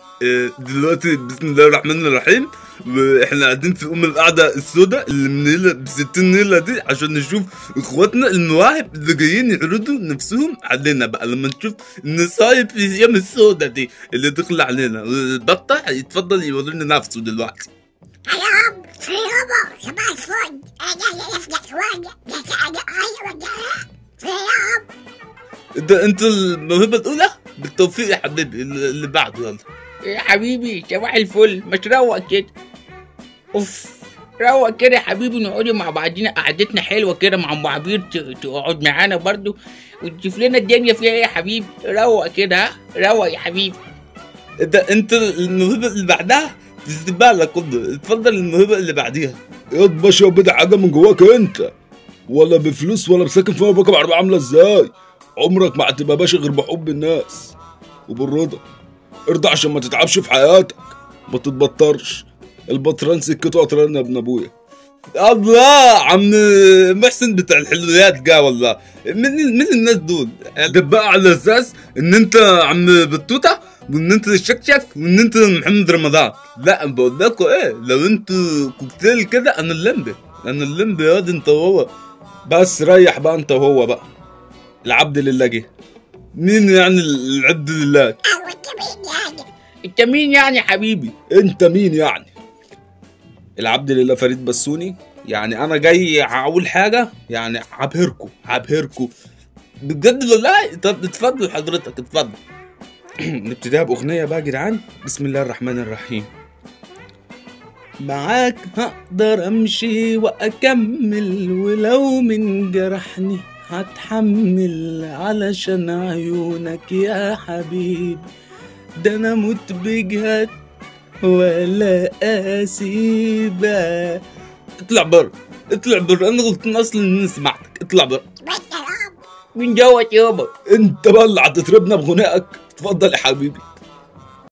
آه، دلوقتي بسم الله الرحمن الرحيم واحنا قاعدين في ام القعده السوداء اللي منيله ب 60 نيله دي عشان نشوف اخواتنا المواهب اللي جايين يعرضوا نفسهم علينا بقى لما نشوف النصايب في الايام السوداء دي اللي دخل علينا البطه يتفضل يورينا نفسه دلوقتي اليوم في يوم صباح الفل انا اللي يفتح شوية بس انا ايوه ده في يوم ده انت الموهبه الاولى بالتوفيق يا حبيبي اللي بعده يلا يا حبيبي صباح الفل ما تروق كده اوف روق كده يا حبيبي نقعد مع بعضينا قعدتنا حلوه كده مع ام عبير ت- تقعد معانا برضو وتشوف لنا الدنيا فيها ايه يا حبيبي روق كده ها روق يا حبيبي ده انت الموهبه اللي بعدها في زباله كله اتفضل الموهبه اللي بعديها يا باشا بدع حاجه من جواك انت ولا بفلوس ولا بساكن في بكره عارف عامله ازاي عمرك ما هتبقى باشا غير بحب الناس وبالرضا ارضى عشان ما تتعبش في حياتك ما تتبطرش البطران سكته قطران يا ابن ابويا الله عم محسن بتاع الحلويات جا والله من من الناس دول ده بقى على اساس ان انت عم بطوطه وان انت الشكشك وان انت محمد رمضان لا بقول لكم ايه لو انتوا كوكتيل كده انا اللمبي انا اللمبي ياض انت وهو بس ريح بقى انت وهو بقى العبد لله جه مين يعني العبد لله او انت مين يعني انت مين يعني يا حبيبي انت مين يعني العبد لله فريد بسوني يعني انا جاي اقول حاجه يعني عبهركم عبهركم بجد والله طب اتفضل حضرتك اتفضل نبتديها باغنيه بقى يا جدعان بسم الله الرحمن الرحيم معاك هقدر امشي واكمل ولو من جرحني هتحمل علشان عيونك يا حبيبي ده انا موت بجهد ولا اسيبك اطلع بره اطلع بره انا غلطان اصلا اني سمعتك اطلع بره وانت يوم مين دوت يابا انت بقى اللي هتطربنا بغنائك اتفضل يا حبيبي